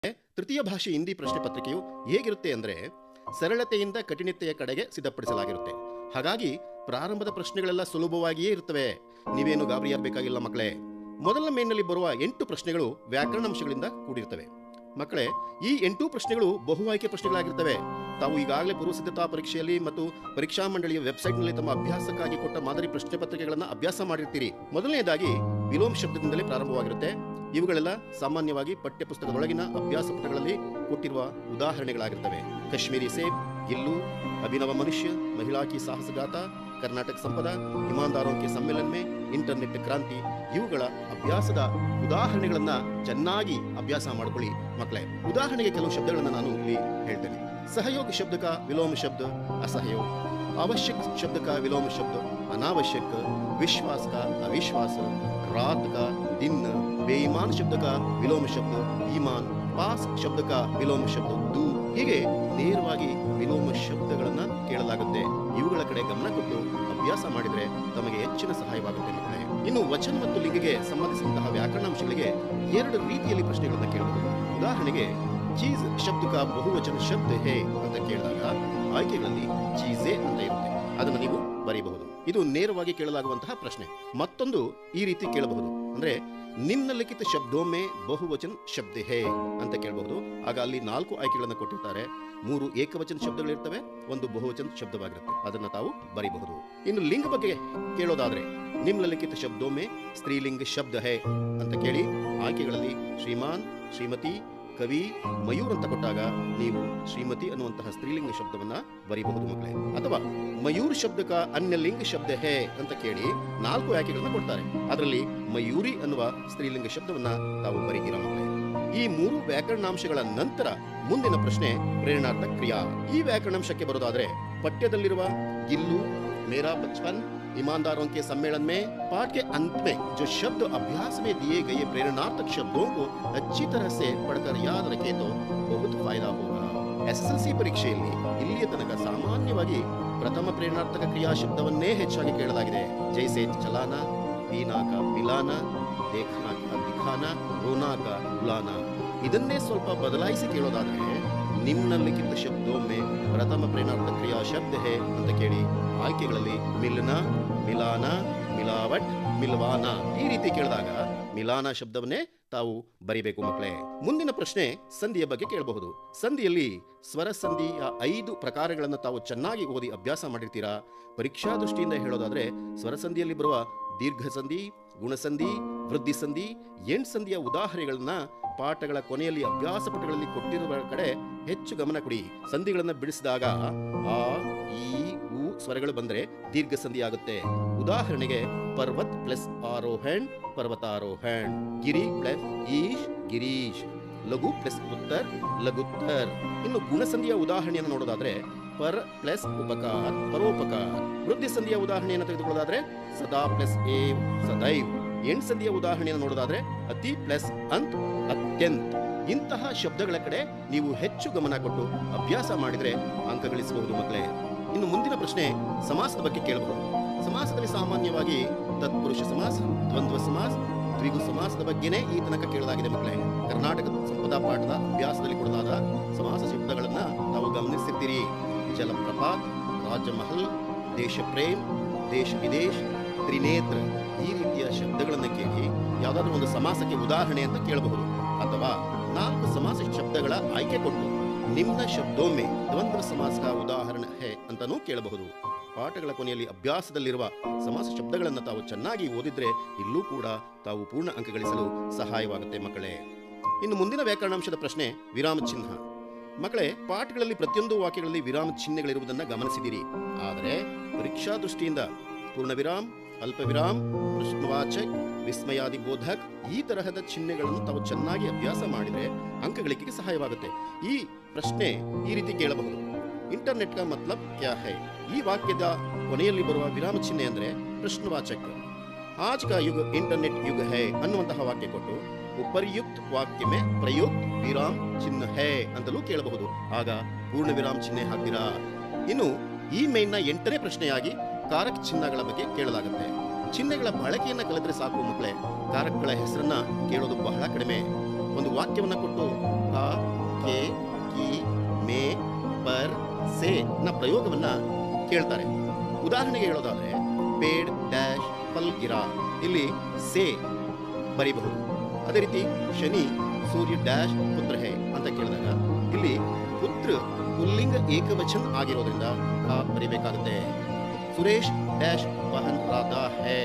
ತೃತೀಯ ಭಾಷೆ ಹಿಂದಿ ಪ್ರಶ್ನೆ ಪತ್ರಿಕೆಯು ಹೇಗಿರುತ್ತೆ ಅಂದರೆ ಸರಳತೆಯಿಂದ ಕಠಿಣತೆಯ ಕಡೆಗೆ ಸಿದ್ಧಪಡಿಸಲಾಗಿರುತ್ತೆ ಹಾಗಾಗಿ ಪ್ರಾರಂಭದ ಪ್ರಶ್ನೆಗಳೆಲ್ಲ ಸುಲಭವಾಗಿಯೇ ಇರ್ತವೆ ನೀವೇನು ಗಾಬರಿಯಾಗಬೇಕಾಗಿಲ್ಲ ಮಕ್ಕಳೇ ಮೊದಲ ಮೇನ್ನಲ್ಲಿ ಬರುವ ಎಂಟು ಪ್ರಶ್ನೆಗಳು ವ್ಯಾಕರಣಾಂಶಗಳಿಂದ ಕೂಡಿರ್ತವೆ ಮಕ್ಕಳೇ ಈ ಎಂಟು ಪ್ರಶ್ನೆಗಳು ಬಹು ಆಯ್ಕೆ ಪ್ರಶ್ನೆಗಳಾಗಿರ್ತವೆ ತಾವು ಈಗಾಗಲೇ ಪೂರ್ವ ಸಿದ್ಧತಾ ಪರೀಕ್ಷೆಯಲ್ಲಿ ಮತ್ತು ಪರೀಕ್ಷಾ ಮಂಡಳಿಯ ವೆಬ್ಸೈಟ್ನಲ್ಲಿ ತಮ್ಮ ಅಭ್ಯಾಸಕ್ಕಾಗಿ ಕೊಟ್ಟ ಮಾದರಿ ಪ್ರಶ್ನೆ ಪತ್ರಿಕೆಗಳನ್ನು ಅಭ್ಯಾಸ ಮಾಡಿರ್ತೀರಿ ಮೊದಲನೇದಾಗಿ ವಿಲೋಮ್ ಶಬ್ದದಿಂದಲೇ ಪ್ರಾರಂಭವಾಗಿರುತ್ತೆ ಇವುಗಳೆಲ್ಲ ಸಾಮಾನ್ಯವಾಗಿ ಪಠ್ಯಪುಸ್ತಕದೊಳಗಿನ ಅಭ್ಯಾಸ ಪುಟಗಳಲ್ಲಿ ಕೊಟ್ಟಿರುವ ಉದಾಹರಣೆಗಳಾಗಿರ್ತವೆ ಕಾಶ್ಮೀರಿ ಸೇಬ್ ಗಿಲ್ಲು ಅಭಿನವ ಮನುಷ್ಯ ಮಹಿಳಾ ಕಿ ಸಾಹಸಗಾತ ಕರ್ನಾಟಕ ಸಂಪದ ಇಮಾನ್ದಾರೋं के सम्मेलन में ಇಂಟರ್ನೆಟ್ ಕ್ರಾಂತಿ ಇವುಗಳ ಅಭ್ಯಾಸದ ಉದಾಹರಣೆಗಳನ್ನ ಚೆನ್ನಾಗಿ ಅಭ್ಯಾಸ ಮಾಡ್ಕೊಳ್ಳಿ ಮಕ್ಕಳೇ ಉದಾಹರಣೆಗೆ ಕೆಲವು ಶಬ್ದಗಳನ್ನ ನಾನು ಇಲ್ಲಿ ಹೇಳ್ತೇನೆ ಸಹಯೋಗ ಶಬ್ದ का विलोम शब्द असहयोग आवश्यक शब्द का विलोम शब्द अनावश्यक विश्वास का अविश्वास रात का दिन बेईमान शब्द का विलोम शब्द ईमान ಪಾಸ್ ಶಬ್ದ का ವಿಲೋಮ ಶಬ್ದ ದೂರ್ ಹೀಗೆ ನೇರವಾಗಿ ವಿಲೋಮ ಶಬ್ದಗಳನ್ನ ಕೇಳಲಾಗುತ್ತೆ ಇವುಗಳ ಕಡೆ ಗಮನ ಕೊಟ್ಟು ಅಭ್ಯಾಸ ಮಾಡಿದ್ರೆ ತಮಗೆ ಹೆಚ್ಚಿನ ಸಹಾಯವಾಗುತ್ತೆ ಮಕ್ಕಳೇ ಇನ್ನು ವಚನ ಮತ್ತು ಲಿಂಗಿಗೆ ಸಂಬಂಧಿಸಿದಂತಹ ವ್ಯಾಕರಣಾಂಶಗಳಿಗೆ ಎರಡು ರೀತಿಯಲ್ಲಿ ಪ್ರಶ್ನೆಗಳನ್ನ ಕೇಳಬಹುದು ಉದಾಹರಣೆಗೆ ಚೀಸ್ ಶಬ್ದ ಕಾ ಬಹುವಚನ ಶಬ್ದ ಹೇ ಅಂತ ಕೇಳಿದಾಗ ಆಯ್ಕೆಗಳಲ್ಲಿ ಚೀಸೆ ಅಂತ ಇರುತ್ತೆ ಅದನ್ನು ನೀವು ಬರೆಯಬಹುದು ಇದು ನೇರವಾಗಿ ಕೇಳಲಾಗುವಂತಹ ಪ್ರಶ್ನೆ ಮತ್ತೊಂದು ಈ ರೀತಿ ಕೇಳಬಹುದು ಅಂದ್ರೆ ನಿಮ್ನಲಿಖಿತ ಶಬ್ದೊಮ್ಮೆ ಬಹುವಚನ ಶಬ್ದ ಹೇ ಅಂತ ಕೇಳಬಹುದು ಆಗ ಅಲ್ಲಿ ನಾಲ್ಕು ಆಯ್ಕೆಗಳನ್ನು ಕೊಟ್ಟಿರ್ತಾರೆ ಮೂರು ಏಕವಚನ ಶಬ್ದಗಳಿರ್ತವೆ ಒಂದು ಬಹುವಚನ ಶಬ್ದವಾಗಿರುತ್ತೆ ಅದನ್ನ ತಾವು ಬರೀಬಹುದು ಇನ್ನು ಲಿಂಗ ಬಗ್ಗೆ ಕೇಳೋದಾದ್ರೆ ನಿಮ್ನಲಿಖಿತ ಶಬ್ದೊಮ್ಮೆ ಸ್ತ್ರೀಲಿಂಗ ಶಬ್ದ ಹೇ ಅಂತ ಕೇಳಿ ಆಯ್ಕೆಗಳಲ್ಲಿ ಶ್ರೀಮಾನ್ ಶ್ರೀಮತಿ ಕವಿ ಮಯೂರ್ ಅಂತ ಕೊಟ್ಟಾಗ ನೀವು ಶ್ರೀಮತಿ ಅನ್ನುವಂತಹ ಸ್ತ್ರೀಲಿಂಗ ಶಬ್ದವನ್ನ ಬರೀಬಹುದು ಮಕ್ಕಳೇ ಅಥವಾ ಮಯೂರ್ ಶಬ್ದಕ ಅನ್ಯ ಲಿಂಗ ಶಬ್ದ ಹೇ ಅಂತ ಕೇಳಿ ನಾಲ್ಕು ಆಯ್ಕೆಗಳನ್ನ ಕೊಡ್ತಾರೆ ಅದರಲ್ಲಿ ಮಯೂರಿ ಅನ್ನುವ ಸ್ತ್ರೀಲಿಂಗ ಶಬ್ದವನ್ನ ತಾವು ಬರೀತೀರ ಮಕ್ಕಳೇ ಈ ಮೂರು ವ್ಯಾಕರಣಾಂಶಗಳ ನಂತರ ಮುಂದಿನ ಪ್ರಶ್ನೆ ಪ್ರೇರಣಾರ್ಥ ಕ್ರಿಯಾ ಈ ವ್ಯಾಕರಣಾಂಶಕ್ಕೆ ಬರೋದಾದ್ರೆ ಪಠ್ಯದಲ್ಲಿರುವ ಗಿಲ್ಲು ಮೇರಾ ಬಚ್ಪನ್ ईमानदारों के सम्मेलन में पाठ के अंत में जो शब्द अभ्यास में दिए गए प्रेरणार्थक शब्दों को अच्छी तरह से पढ़कर याद रखे तो बहुत फायदा होगा ಎಸ್ಎಸ್ಎಲ್ಸಿ ಪರೀಕ್ಷೆಯಲ್ಲಿ ಇಲ್ಲಿಯ ತನಕ ಸಾಮಾನ್ಯವಾಗಿ ಪ್ರಥಮ ಪ್ರೇರಣಾರ್ಥಕ ಕ್ರಿಯಾ ಶಬ್ದವನ್ನೇ ಹೆಚ್ಚಾಗಿ ಕೇಳಲಾಗಿದೆ ಜೈಸೆ ಚಲಾನ ಪೀನಾ ಕಾ ಪಿಲಾನ ದೇಖನಾ ಕಾ ದಿಖಾನ ರೋನಾ ಕಾ ಉಲಾನ ಇದನ್ನೇ ಸ್ವಲ್ಪ ಬದಲಾಯಿಸಿ ಕೇಳೋದಾದ್ರೆ ನಿಮ್ನಲ್ಲಿಕ್ಕಿದ್ದ ಶಬ್ದೊಮ್ಮೆ ಪ್ರಥಮ ಪ್ರೇರಣಾರ್ಥ ಕ್ರಿಯಾ ಶಬ್ದ ಹೇ ಅಂತ ಕೇಳಿ ಆಯ್ಕೆಗಳಲ್ಲಿ ಮಿಲ್ನ ಮಿಲಾನ ಮಿಲಾವಟ್ ಮಿಲ್ವಾನ ಈ ರೀತಿ ಕೇಳಿದಾಗ ಮಿಲಾನ ಶಬ್ದವನ್ನೇ ತಾವು ಬರಿಬೇಕು ಮಕ್ಕಳೇ ಮುಂದಿನ ಪ್ರಶ್ನೆ ಸಂಧಿಯ ಬಗ್ಗೆ ಕೇಳಬಹುದು ಸಂಧಿಯಲ್ಲಿ ಸ್ವರ ಸಂಧಿಯ ಐದು ಪ್ರಕಾರಗಳನ್ನು ತಾವು ಚೆನ್ನಾಗಿ ಓದಿ ಅಭ್ಯಾಸ ಮಾಡಿರ್ತೀರಾ ಪರೀಕ್ಷಾ ದೃಷ್ಟಿಯಿಂದ ಹೇಳೋದಾದ್ರೆ ಸ್ವರ ಸಂಧಿಯಲ್ಲಿ ಬರುವ ದೀರ್ಘ ಸಂಧಿ ಗುಣಸಂಧಿ ವೃದ್ಧಿ ಸಂಧಿ ಎಂಟ್ ಸಂಧಿಯ ಉದಾಹರಣೆಗಳನ್ನ ಪಾಠಗಳ ಕೊನೆಯಲ್ಲಿ ಅಭ್ಯಾಸ ಪುಟಗಳಲ್ಲಿ ಕೊಟ್ಟಿರುವ ಕಡೆ ಹೆಚ್ಚು ಗಮನ ಕೊಡಿ ಸಂಧಿಗಳನ್ನ ಬಿಡಿಸಿದಾಗ ಆ ಈ ಉ ಸ್ವರಗಳು ಬಂದ್ರೆ ದೀರ್ಘ ಸಂಧಿ ಆಗುತ್ತೆ ಉದಾಹರಣೆಗೆ ಪರ್ವತ್ ಪ್ಲಸ್ ಆರೋಹಣ್ ಪರ್ವತಾರೋಹಣ್ ಗಿರಿ ಪ್ಲಸ್ ಈಶ್ ಗಿರೀಶ್ ಲಘು ಪ್ಲಸ್ ಉತ್ತರ್ ಲಘುತ್ತರ್ ಇನ್ನು ಗುಣಸಂಧಿಯ ಉದಾಹರಣೆಯನ್ನು ನೋಡೋದಾದ್ರೆ ಪರ್ ಪ್ಲಸ್ ಉಪಕಾರ ಪರೋಪಕಾರ ವೃದ್ಧಿ ಸಂಧಿಯ ಉದಾಹರಣೆಯನ್ನು ತೆಗೆದುಕೊಳ್ಳೋದಾದ್ರೆ ಸದಾ ಪ್ಲಸ್ ಏವ್ ಸದೈವ್ ಎಂಟ್ ಸಂಧಿಯ ಉದಾಹರಣೆಯನ್ನು ನೋಡೋದಾದ್ರೆ ಅತಿ ಪ್ಲಸ್ ಅಂತ್ ಅತ್ಯಂತ್ ಇಂತಹ ಶಬ್ದಗಳ ಕಡೆ ನೀವು ಹೆಚ್ಚು ಗಮನ ಕೊಟ್ಟು ಅಭ್ಯಾಸ ಮಾಡಿದ್ರೆ ಅಂಕ ಗಳಿಸಬಹುದು ಮಕ್ಕಳೇ ಇನ್ನು ಮುಂದಿನ ಪ್ರಶ್ನೆ ಸಮಾಸದ ಬಗ್ಗೆ ಕೇಳಬಹುದು ಸಮಾಸದಲ್ಲಿ ಸಾಮಾನ್ಯವಾಗಿ ತತ್ಪುರುಷ ಸಮಾಸ ದ್ವಂದ್ವ ಸಮಾಸ ದ್ವಿಗು ಸಮಾಸದ ಬಗ್ಗೆನೇ ಈ ತನಕ ಕೇಳಲಾಗಿದೆ ಮಕ್ಕಳೇ ಕರ್ನಾಟಕ ಸಂಪದಾ ಪಾಠದ ಅಭ್ಯಾಸದಲ್ಲಿ ಕೊಡಲಾದ ಸಮಾಸ ಶಬ್ದಗಳನ್ನ ತಾವು ಗಮನಿಸಿರ್ತೀರಿ ಜಲಪ್ರಪಾತ್ ರಾಜಮಹಲ್ ದೇಶ ಪ್ರೇಮ್ ದೇಶ ವಿದೇಶ್ ತ್ರಿನೇತ್ರ ಈ ರೀತಿಯ ಶಬ್ದಗಳನ್ನು ಕೇಳಿ ಯಾವುದಾದ್ರೂ ಒಂದು ಸಮಾಸಕ್ಕೆ ಉದಾಹರಣೆ ಅಂತ ಕೇಳಬಹುದು ಅಥವಾ ನಾಲ್ಕು ಸಮಾಸ ಶಬ್ದಗಳ ಆಯ್ಕೆ ಕೊಟ್ಟು ನಿಮ್ನ ಶಬ್ದೊಮ್ಮೆ ದ್ವಂದ್ವ ಸಮಾಸದ ಉದಾಹರಣೆ ಹೇ ಅಂತಾನೂ ಕೇಳಬಹುದು ಪಾಠಗಳ ಕೊನೆಯಲ್ಲಿ ಅಭ್ಯಾಸದಲ್ಲಿರುವ ಸಮಾಸ ಶಬ್ದಗಳನ್ನು ತಾವು ಚೆನ್ನಾಗಿ ಓದಿದ್ರೆ ಇಲ್ಲೂ ಕೂಡ ತಾವು ಪೂರ್ಣ ಅಂಕ ಗಳಿಸಲು ಸಹಾಯವಾಗುತ್ತೆ ಮಕ್ಕಳೇ ಇನ್ನು ಮುಂದಿನ ವ್ಯಾಕರಣಾಂಶದ ಪ್ರಶ್ನೆ ವಿರಾಮ ಚಿಹ್ನ ಮಕ್ಕಳೇ ಪಾಠಗಳಲ್ಲಿ ಪ್ರತಿಯೊಂದು ವಾಕ್ಯಗಳಲ್ಲಿ ವಿರಾಮ ಚಿಹ್ನೆಗಳಿರುವುದನ್ನು ಗಮನಿಸಿದಿರಿ ಆದರೆ ಪರೀಕ್ಷಾ ದೃಷ್ಟಿಯಿಂದ ಪೂರ್ಣ ವಿರಾಮ್ ಅಲ್ಪ ವಿರಾಮ್ ಪ್ರಶ್ನವಾಚಕ್ ವಿಸ್ಮಯಾದಿ ಬೋಧಕ್ ಈ ತರಹದ ಚಿಹ್ನೆಗಳನ್ನು ತಾವು ಚೆನ್ನಾಗಿ ಅಭ್ಯಾಸ ಮಾಡಿದರೆ ಅಂಕ ಗಳಿಕೆಗೆ ಸಹಾಯವಾಗುತ್ತೆ ಈ ಪ್ರಶ್ನೆ ಈ ರೀತಿ ಕೇಳಬಹುದು ಇಂಟರ್ನೆಟ್ का मतलब क्या है ಈ ವಾಕ್ಯದ ಕೊನೆಯಲ್ಲಿ ಬರುವ ವಿರಾಮ ಚಿಹ್ನೆ ಅಂದ್ರೆ ಪ್ರಶ್ನವಾಚಕ आज का युग इंटरनेट युग है ಅನ್ನುವಂತಹ ವಾಕ್ಯ ಕೊಟ್ಟು ಉಪರ್ಯುಕ್ತ ವಾಕ್ಯ ಮೇ ಪ್ರಯುಕ್ತ ವಿರಾಮ್ ಚಿಹ್ನ ಹೇ ಅಂತಲೂ ಕೇಳಬಹುದು ಆಗ ಪೂರ್ಣ ವಿರಾಮ ಚಿಹ್ನೆ ಹಾಕ್ತೀರಾ ಇನ್ನು ಈ ಮೇಲ್ನ ಎಂಟನೇ ಪ್ರಶ್ನೆಯಾಗಿ ಕಾರಕ ಚಿಹ್ನೆಗಳ ಬಗ್ಗೆ ಕೇಳಲಾಗುತ್ತೆ ಚಿಹ್ನೆಗಳ ಬಳಕೆಯನ್ನ ಕಲಿತ್ರೆ ಸಾಕು ಮಕ್ಕಳೇ ಕಾರಕಗಳ ಹೆಸರನ್ನ ಕೇಳೋದು ಬಹಳ ಕಡಿಮೆ ಒಂದು ವಾಕ್ಯವನ್ನ ಕೊಟ್ಟು ಕಾ ಪ್ರಯೋಗವನ್ನ ಕೇಳ್ತಾರೆ ಉದಾಹರಣೆಗೆ ಹೇಳೋದಾದ್ರೆ ಪೇಡ್ ಡ್ಯಾಶ್ ಫಲ್ ಗಿರಾ ಇಲ್ಲಿ ಸೇ ಬರೀಬಹುದು ಅದೇ ರೀತಿ ಶನಿ ಸೂರ್ಯ ಡ್ಯಾಶ್ ಪುತ್ರ ಹೇ ಅಂತ ಕೇಳಿದಾಗ ಇಲ್ಲಿ ಪುತ್ರ ಪುಲ್ಲಿಂಗ ಏಕವಚನ್ ಆಗಿರೋದ್ರಿಂದ ಆ ಬರಿಬೇಕಾಗುತ್ತೆ ಸುರೇಶ್ ಡ್ಯಾಶ್ ಬಹನ್ ರಾಧಾ ಹೇ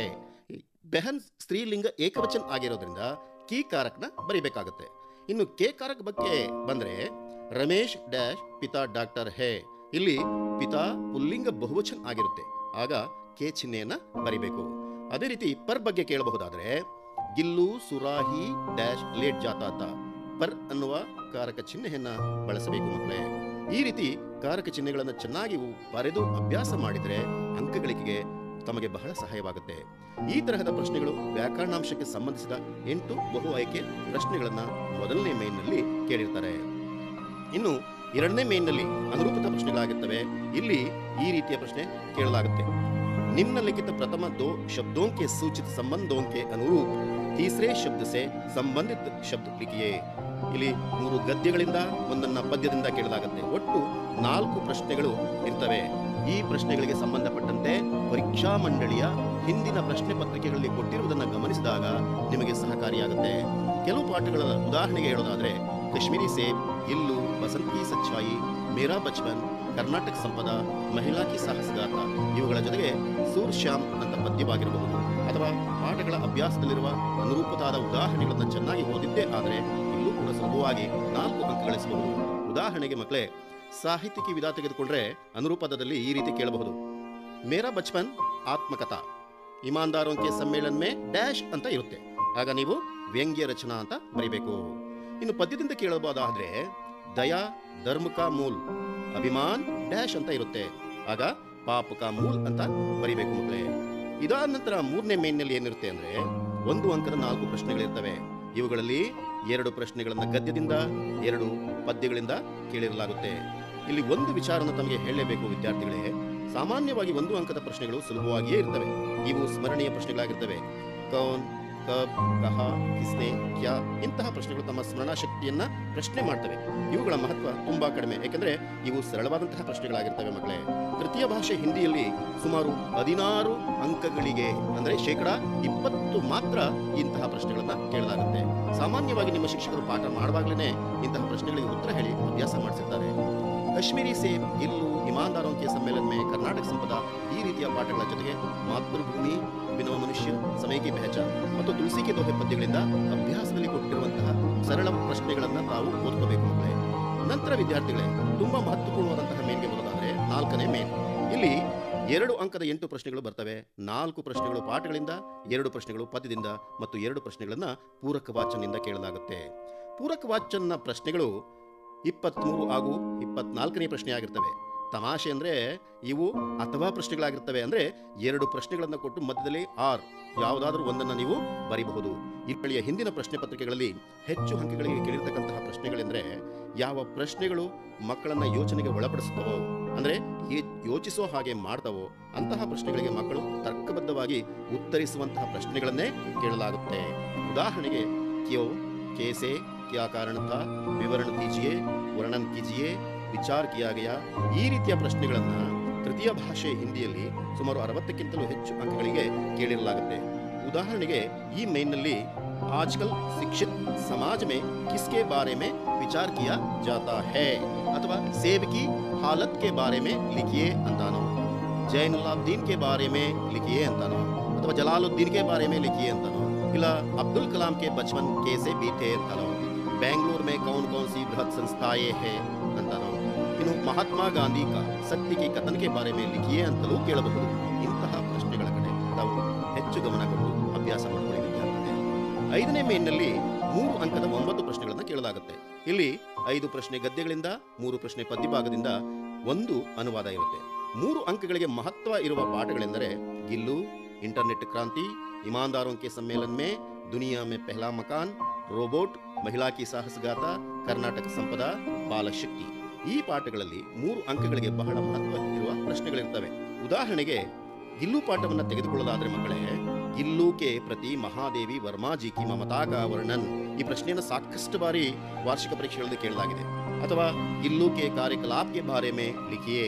ಬೆಹನ್ ಸ್ತ್ರೀಲಿಂಗ ಏಕವಚನ್ ಆಗಿರೋದ್ರಿಂದ ಕೀ ಕಾರಕ್ನ ಬರಿಬೇಕಾಗುತ್ತೆ ಇನ್ನು ಕೆ ಕಾರಕ್ ಬಗ್ಗೆ ಬಂದ್ರೆ ರಮೇಶ್ ಡ್ಯಾಶ್ ಪಿತಾ ಡಾಕ್ಟರ್ ಹೇ ಇಲ್ಲಿ ಪಿತಾ ಪುಲ್ಲಿಂಗ ಬಹುವಚನ್ ಆಗಿರುತ್ತೆ ಆಗ ಕೆ ಚಿಹ್ನೆಯನ್ನ ಬರಿಬೇಕು ಅದೇ ರೀತಿ ಪರ್ ಬಗ್ಗೆ ಕೇಳಬಹುದಾದ್ರೆ ಗಿಲ್ಲು ಸುರಾಹಿ ಡ್ಯಾಶ್ ಲೇಟ್ ಜಾತಾತ ಪರ್ ಅನ್ನುವ ಕಾರಕ ಚಿಹ್ನೆಯನ್ನ ಬಳಸಬೇಕು ಮಕ್ಕಳೇ ಈ ರೀತಿ ಕಾರಕ ಚಿಹ್ನೆಗಳನ್ನು ಚೆನ್ನಾಗಿ ಬರೆದು ಅಭ್ಯಾಸ ಮಾಡಿದರೆ ಅಂಕಗಳಿಕೆಗೆ ತಮಗೆ ಬಹಳ ಸಹಾಯವಾಗುತ್ತೆ ಈ ತರಹದ ಪ್ರಶ್ನೆಗಳು ವ್ಯಾಕರಣಾಂಶಕ್ಕೆ ಸಂಬಂಧಿಸಿದ ಎಂಟು ಬಹು ಆಯ್ಕೆ ಪ್ರಶ್ನೆಗಳನ್ನ ಮೊದಲನೇ ಮೇನ್ನಲ್ಲಿ ಕೇಳಿರ್ತಾರೆ ಇನ್ನು ಎರಡನೇ ಮೇನ್ನಲ್ಲಿ ಅನುರೂಪದ ಪ್ರಶ್ನೆಗಳಾಗಿರ್ತವೆ ಇಲ್ಲಿ ಈ ರೀತಿಯ ಪ್ರಶ್ನೆ ಕೇಳಲಾಗುತ್ತೆ निम्नलिखित प्रथम दो शब्दों के सूचित संबंधों के अनुरूप तीसरे शब्द से संबंधित शब्द लिखिए ಇಲ್ಲಿ ಮೂರು ಗದ್ಯಗಳಿಂದ ಒಂದನ್ನ ಪದ್ಯದಿಂದ ಕೇಳಲಾಗುತ್ತೆ ಒಟ್ಟು ನಾಲ್ಕು ಪ್ರಶ್ನೆಗಳು ಇರ್ತವೆ ಈ ಪ್ರಶ್ನೆಗಳಿಗೆ ಸಂಬಂಧಪಟ್ಟಂತೆ ಪರೀಕ್ಷಾ ಮಂಡಳಿಯ ಹಿಂದಿನ ಪ್ರಶ್ನೆ ಪತ್ರಿಕೆಗಳಲ್ಲಿ ಕೊಟ್ಟಿರುವುದನ್ನು ಗಮನಿಸಿದಾಗ ನಿಮಗೆ ಸಹಕಾರಿಯಾಗುತ್ತೆ ಕೆಲವು ಪಾಠಗಳ ಉದಾಹರಣೆಗೆ ಹೇಳೋದಾದ್ರೆ ಕಾಶ್ಮೀರಿ ಸೇಬ್ ಇಲ್ಲು ಬಸಂತ್ ಕಿ ಸಚ್ಚಾಯಿ ಮೇರಾ ಬಚ್ಪನ್ ಕರ್ನಾಟಕ ಸಂಪದ ಮಹಿಳಾ ಕಿ ಸಾಹಸಗಾತ ಇವುಗಳ ಜೊತೆಗೆ ಸೂರ್ ಶ್ಯಾಮ್ ಅಂತ ಪದ್ಯವಾಗಿರಬಹುದು ಅಥವಾ ಪಾಠಗಳ ಅಭ್ಯಾಸದಲ್ಲಿರುವ ಅನುರೂಪತಾದ ಉದಾಹರಣೆಗಳನ್ನು ಚೆನ್ನಾಗಿ ಓದಿದ್ದೇ ಆದರೆ ಇಲ್ಲೂ ಕೂಡ ಸುಲಭವಾಗಿ ನಾಲ್ಕು ಅಂಕ ಗಳಿಸಬಹುದು ಉದಾಹರಣೆಗೆ ಮಕ್ಕಳೇ ಸಾಹಿತ್ಯಿಕ ವಿಧ ತೆಗೆದುಕೊಂಡ್ರೆ ಅನುರೂಪದಲ್ಲಿ ಈ ರೀತಿ ಕೇಳಬಹುದು ಮೇರಾ ಬಚ್ಪನ್ ಆತ್ಮಕಥಾ ಇಮಾನ್ದಾರೋಂಕೆ ಸಮ್ಮೇಳನ್ ಮೇ ಡ್ಯಾಶ್ ಅಂತ ಇರುತ್ತೆ ಆಗ ನೀವು ವ್ಯಂಗ್ಯ ರಚನಾ ಅಂತ ಬರಿಬೇಕು ಇನ್ನು ಪದ್ಯದಿಂದ ಕೇಳಬಹುದಾದ್ರೆ ದಯಾ ಧರ್ಮ ಕಾ ಮೂಲ್ ಅಭಿಮಾನ್ ಡ್ಯಾಶ್ ಅಂತ ಇರುತ್ತೆ ಆಗ ಪಾಪ ಕಾ ಮೂಲ್ ಅಂತ ಬರಿಬೇಕು ಮಕ್ಕಳೇ ಇದಾದ ನಂತರ ಮೂರನೇ ಮೇನ್ನಲ್ಲಿ ಏನಿರುತ್ತೆ ಅಂದ್ರೆ ಒಂದು ಅಂಕದ ನಾಲ್ಕು ಪ್ರಶ್ನೆಗಳಿರ್ತವೆ ಇವುಗಳಲ್ಲಿ ಎರಡು ಪ್ರಶ್ನೆಗಳನ್ನ ಗದ್ಯದಿಂದ ಎರಡು ಪದ್ಯಗಳಿಂದ ಕೇಳಿರಲಾಗುತ್ತೆ ಇಲ್ಲಿ ಒಂದು ವಿಚಾರನ ತಮಗೆ ಹೇಳಲೇಬೇಕು ವಿದ್ಯಾರ್ಥಿಗಳೇ ಸಾಮಾನ್ಯವಾಗಿ ಒಂದು ಅಂಕದ ಪ್ರಶ್ನೆಗಳು ಸುಲಭವಾಗಿಯೇ ಇರ್ತವೆ ಇವು ಸ್ಮರಣೀಯ ಪ್ರಶ್ನೆಗಳಾಗಿರ್ತವೆ ಕೌನ್ ಕಬ್ ಕಹ ಕಿಸ್ನೆ ಕ್ಯಾ ಇಂತಹ ಪ್ರಶ್ನೆಗಳು ತಮ್ಮ ಸ್ಮರಣಾ ಶಕ್ತಿಯನ್ನ ಪ್ರಶ್ನೆ ಮಾಡ್ತವೆ ಇವುಗಳ ಮಹತ್ವ ತುಂಬಾ ಕಡಿಮೆ ಯಾಕಂದ್ರೆ ಇವು ಸರಳವಾದಂತಹ ಪ್ರಶ್ನೆಗಳಾಗಿರ್ತವೆ ಮಕ್ಕಳೇ ತೃತೀಯ ಭಾಷೆ ಹಿಂದಿಯಲ್ಲಿ ಸುಮಾರು ಹದಿನಾರು ಅಂಕಗಳಿಗೆ ಅಂದ್ರೆ ಶೇಕಡ ಇಪ್ಪತ್ತು ಮಾತ್ರ ಇಂತಹ ಪ್ರಶ್ನೆಗಳನ್ನ ಕೇಳಲಾಗುತ್ತೆ ಸಾಮಾನ್ಯವಾಗಿ ನಿಮ್ಮ ಶಿಕ್ಷಕರು ಪಾಠ ಮಾಡುವಾಗಲೇ ಇಂತಹ ಪ್ರಶ್ನೆಗಳಿಗೆ ಉತ್ತರ ಹೇಳಿ ಅಭ್ಯಾಸ ಮಾಡಿಸಿರ್ತಾರೆ ಕಾಶ್ಮೀರಿ ಸೇಬ್ ಇಲ್ಲು ಇಮಾನ್ದಾರೋಂಕೆ ಸಮ್ಮೇಳನ ಮೇ ಕರ್ನಾಟಕ ಸಂಪದ ಈ ರೀತಿಯ ಪಾಠಗಳ ಜೊತೆಗೆ ಮಾತೃಭೂಮಿ ವಿನವ ಮನುಷ್ಯ ಸಮಯಕ್ಕೆ ಬೆಹಚ ಮತ್ತು ತುಳಸಿಕೆ ದೋಹೆ ಪದ್ಯಗಳಿಂದ ಅಭ್ಯಾಸದಲ್ಲಿ ಕೊಟ್ಟಿರುವಂತಹ ಸರಳ ಪ್ರಶ್ನೆಗಳನ್ನ ತಾವು ಓದ್ಕೋಬೇಕು ಮಕ್ಕಳೇ ನಂತರ ವಿದ್ಯಾರ್ಥಿಗಳೇ ತುಂಬಾ ಮಹತ್ವಪೂರ್ಣವಾದಂತಹ ಮೇನ್ಗೆ ಬರೋದಾದ್ರೆ ನಾಲ್ಕನೇ ಮೇನ್ ಇಲ್ಲಿ ಎರಡು ಅಂಕದ ಎಂಟು ಪ್ರಶ್ನೆಗಳು ಬರ್ತವೆ ನಾಲ್ಕು ಪ್ರಶ್ನೆಗಳು ಪಾಠಗಳಿಂದ ಎರಡು ಪ್ರಶ್ನೆಗಳು ಪದ್ಯದಿಂದ ಮತ್ತು ಎರಡು ಪ್ರಶ್ನೆಗಳನ್ನ ಪೂರಕ ವಾಚನದಿಂದ ಕೇಳಲಾಗುತ್ತೆ ಪೂರಕ ವಾಚನ್ನ ಪ್ರಶ್ನೆಗಳು ಇಪ್ಪತ್ತ್ಮೂರು ಹಾಗೂ ಇಪ್ಪತ್ನಾಲ್ಕನೇ ಪ್ರಶ್ನೆ ಆಗಿರ್ತವೆ ತಮಾಷೆ ಅಂದ್ರೆ ಇವು ಅಥವಾ ಪ್ರಶ್ನೆಗಳಾಗಿರ್ತವೆ ಅಂದ್ರೆ ಎರಡು ಪ್ರಶ್ನೆಗಳನ್ನು ಕೊಟ್ಟು ಮಧ್ಯದಲ್ಲಿ ಆರ್ ಯಾವುದಾದ್ರೂ ಒಂದನ್ನು ನೀವು ಬರೀಬಹುದು ಇಪ್ಪಳಿಯ ಹಿಂದಿನ ಪ್ರಶ್ನೆ ಪತ್ರಿಕೆಗಳಲ್ಲಿ ಹೆಚ್ಚು ಅಂಕಗಳಿಗೆ ಕೇಳಿರ್ತಕ್ಕಂತಹ ಪ್ರಶ್ನೆಗಳೆಂದ್ರೆ ಯಾವ ಪ್ರಶ್ನೆಗಳು ಮಕ್ಕಳನ್ನ ಯೋಚನೆಗೆ ಒಳಪಡಿಸುತ್ತವೋ ಅಂದ್ರೆ ಈ- ಯೋಚಿಸೋ ಹಾಗೆ ಮಾಡ್ತವೋ ಅಂತಹ ಪ್ರಶ್ನೆಗಳಿಗೆ ಮಕ್ಕಳು ತರ್ಕಬದ್ಧವಾಗಿ ಉತ್ತರಿಸುವಂತಹ ಪ್ರಶ್ನೆಗಳನ್ನೇ ಕೇಳಲಾಗುತ್ತೆ ಉದಾಹರಣೆಗೆ ಕ್ಯೋ ಕೇಸೆ ಕ್ಯಾ ಕಾರಣ ಥಾ ವಿವರಣ ಕೀಜಿಯೇ ವರ್ಣನ್ ಕೀಜಿಯೇ ವಿಚಾರ ಕಿಯಾ ಗಯಾ ಈ ರೀತಿಯ ಪ್ರಶ್ನೆಗಳನ್ನ ತೃತೀಯ ಭಾಷೆ ಹಿಂದಿಯಲ್ಲಿ ಸುಮಾರು ಅರವತ್ತಕ್ಕಿಂತಲೂ ಹೆಚ್ಚು ಅಂಕಗಳಿಗೆ ಕೇಳಿರಲಾಗುತ್ತೆ ಉದಾಹರಣೆಗೆ ಈ ಮೇನ್ನಲ್ಲಿ ಆಜ್ಕಲ್ ಶಿಕ್ಷಿತ್ ಸಮಾಜ ಮೇ ಕಿಸ್ಕೆ ಬಾರೆ ಮೇ ವಿಚಾರ ಕಿಯಾ ಜಾತಾ ಹೈ ಅಥವಾ ಸೇಬ್ ಕಿ ಹಾಲತ್ ಕೆ ಬಾರೆ ಮೇ ಲಿಖಿಯೇ ಅಂತಾನೋ ಜೈನುಲ್ಲಾಬ್ದೀನ್ ಕೆ ಬಾರೆ ಮೇ ಲಿಖಿಯೇ ಅಂತಾನೋ ಅಥವಾ ಜಲಾಲುದ್ದೀನ್ ಕೆ ಬಾರೆ ಮೇ ಲಿಖಿಯೇ ಅಂತಾನೋ ಇಲ್ಲ ಅಬ್ದುಲ್ ಕಲಾಂ ಕೆ ಬಚಪನ್ ಕೇಸೆ ಬೀತೆ ಅಂತಾನೋ ಬೆಂಗಳೂರು ಮೇ ಕೌನ್ ಕೌನ್ ಸಿ ಬೃಹತ್ ಸಂಸ್ಥಾಯೇ ಹೇ ಅಂತಾನೋ ಇನ್ನು ಮಹಾತ್ಮ ಗಾಂಧಿ ಕಾ ಸತ್ಯ ಕಿ ಕಥನ್ ಕೆ ಬಾರೆ ಮೇ ಲಿಖಿಯೇ ಅಂತಲೂ ಕೇಳಬಹುದು ಇಂತಹ ಪ್ರಶ್ನೆಗಳ ಕಡೆ ತಾವು ಹೆಚ್ಚು ಗಮನ ಕೊಟ್ಟು ಅಭ್ಯಾಸ ಮಾಡಿಕೊಳ್ಳಿ ವಿದ್ಯಾರ್ಥಿಗಳೇ ಐದನೇ ಮೇನ್ನಲ್ಲಿ ಮೂರು ಅಂಕದ ಒಂಬತ್ತು ಪ್ರಶ್ನೆಗಳನ್ನು ಕೇಳಲಾಗುತ್ತೆ ಇಲ್ಲಿ ಐದು ಪ್ರಶ್ನೆ ಗದ್ಯಗಳಿಂದ ಮೂರು ಪ್ರಶ್ನೆ ಪದ್ಯಭಾಗದಿಂದ ಒಂದು ಅನುವಾದ ಇರುತ್ತೆ ಮೂರು ಅಂಕಗಳಿಗೆ ಮಹತ್ವ ಇರುವ ಪಾಠಗಳೆಂದರೆ ಗಿಲ್ಲು ಇಂಟರ್ನೆಟ್ ಕ್ರಾಂತಿ ಇಮಾನ್ದಾರೋं के सम्मेलन में दुनिया में पहला मकान ರೋಬೋಟ್ ಮಹಿಳಾ ಕಿ ಸಾಹಸಗಾತ ಕರ್ನಾಟಕ ಸಂಪದ ಬಾಲಶಕ್ತಿ ಈ ಪಾಠಗಳಲ್ಲಿ ಮೂರು ಅಂಕಗಳಿಗೆ ಬಹಳ ಮಹತ್ವ ಇರುವ ಪ್ರಶ್ನೆಗಳಿರ್ತವೆ ಉದಾಹರಣೆಗೆ ಗಿಲ್ಲು ಪಾಠವನ್ನ ತೆಗೆದುಕೊಳ್ಳಲಾದ್ರೆ ಮಕ್ಕಳೇ ಗಿಲ್ಲು ಕೆ ಪ್ರತಿ ಮಹಾದೇವಿ ವರ್ಮಾಜಿ ಕಿ ಮಮತಾ ಕಾ ವರ್ಣನ್ ಈ ಪ್ರಶ್ನೆಯನ್ನು ಸಾಕಷ್ಟು ಬಾರಿ ವಾರ್ಷಿಕ ಪರೀಕ್ಷೆಗಳಲ್ಲಿ ಕೇಳಲಾಗಿದೆ ಅಥವಾ ಗಿಲ್ಲು ಕೆ ಕಾರ್ಯಕಲಾಪ್ ಕೆ ಬಾರೆ ಮೇ ಲಿಖಿಯೇ